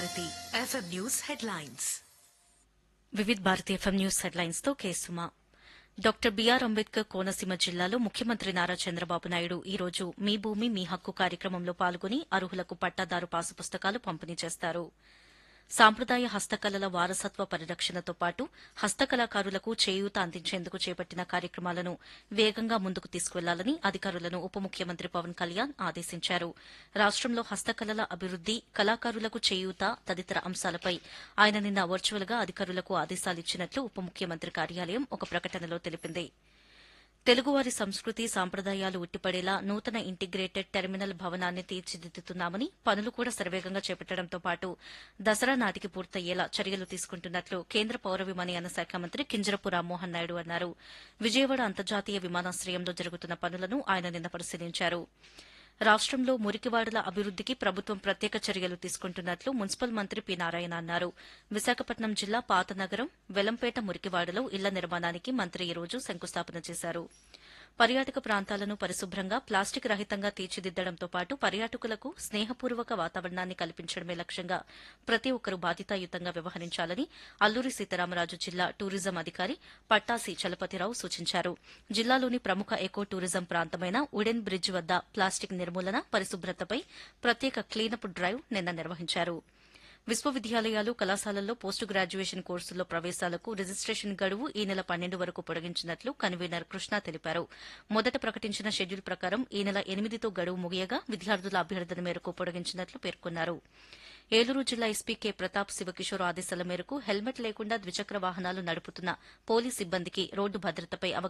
Bharati FM news headlines Vividh Bharathi FM news headlines తో కేసుమా doctor BR Ambedkar Konaseema జిల్లాలో ముఖ్యమంత్రి నారా చంద్రబాబు నాయుడు ఈ రోజు మీ భూమి మీ హక్కు కార్యక్రమంలో పాల్గొని అర్హులకు పట్టాదారు పాసు పుస్తకాలు పంపిణీ చేస్తారు సాంప్రదాయ హస్తకళల వారసత్వ పరిరక్షణతో పాటు హస్తకళాకారులకు చేయూత అందించేందుకు చేపట్టిన కార్యక్రమాలను వేగంగా ముందుకు తీసుకువెళ్లాలని అధికారులను ఉప ముఖ్యమంత్రి పవన్ కళ్యాణ్ ఆదేశించారు రాష్టంలో హస్తకళల అభివృద్ది కళాకారులకు చేయూత తదితర అంశాలపై ఆయన నిన్న వర్చువల్ గా అధికారులకు ఆదేశాలిచ్చినట్లు ఉప ముఖ్యమంత్రి కార్యాలయం ఒక ప్రకటనలో తెలిపింది తెలుగువారి సంస్కృతి సాంప్రదాయాలు ఉట్టిపడేలా నూతన ఇంటిగ్రేటెడ్ టెర్మినల్ భవనాన్ని తీర్చిదిద్దుతున్నామని పనులు కూడా శరవేగంగా చేపట్టడంతో పాటు దసరా నాటికి పూర్తయ్యేలా చర్యలు తీసుకుంటున్నట్లు కేంద్ర పౌర విమానయాన శాఖ మంత్రి కింజరపు రామ్మోహన్ నాయుడు అన్నారు విజయవాడ అంతర్జాతీయ విమానాశ్రయంలో జరుగుతున్న పనులను ఆయన నిన్న పరిశీలించారు రాష్టంలో మురికివాడల అభివృద్దికి ప్రభుత్వం ప్రత్యేక చర్యలు తీసుకుంటున్నట్లు మున్సిపల్ మంత్రి పి నారాయణ అన్నారు విశాఖపట్నం జిల్లా పాతనగరం వెలంపేట మురికివాడలో ఇళ్ల నిర్మాణానికి మంత్రి ఈ రోజు శంకుస్థాపన చేశారు పర్యాటక ప్రాంతాలను పరిశుభ్రంగా ప్లాస్టిక్ రహితంగా తీర్చిదిద్దడంతో పాటు పర్యాటకులకు స్నేహపూర్వక వాతావరణాన్ని కల్పించడమే లక్ష్యంగా ప్రతి ఒక్కరూ బాధ్యతాయుతంగా వ్యవహరించాలని అల్లూరి సీతారామరాజు జిల్లా టూరిజం అధికారి పట్టాసి చలపతిరావు సూచించారు జిల్లాలోని ప్రముఖ ఎకో టూరిజం ప్రాంతమైన ఉడెన్ బ్రిడ్జ్ వద్ద ప్లాస్టిక్ నిర్మూలన పరిశుభ్రతపై ప్రత్యేక క్లీనప్ డ్రైవ్ నిన్న నిర్వహించారు విశ్వవిద్యాలయాలు కళాశాలల్లో పోస్టు గ్రాడ్యుయేషన్ కోర్సుల్లో ప్రవేశాలకు రిజిస్టేషన్ గడువు ఈ నెల పన్నెండు వరకు పొడిగించినట్లు కన్వీనర్ కృష్ణ తెలిపారు మొదట ప్రకటించిన షెడ్యూల్ ప్రకారం ఈ నెల ఎనిమిదితో గడువు ముగియగా విద్యార్థుల అభ్యర్థన మేరకు పొడిగించినట్లు పేర్కొన్నారు ఏలూరు జిల్లా ఎస్పీ కె ప్రతాప్ శివకిషోర్ ఆదేశాల మేరకు హెల్మెట్ లేకుండా ద్విచక్ర వాహనాలు నడుపుతున్న పోలీస్ సిబ్బందికి రోడ్డు భద్రతపై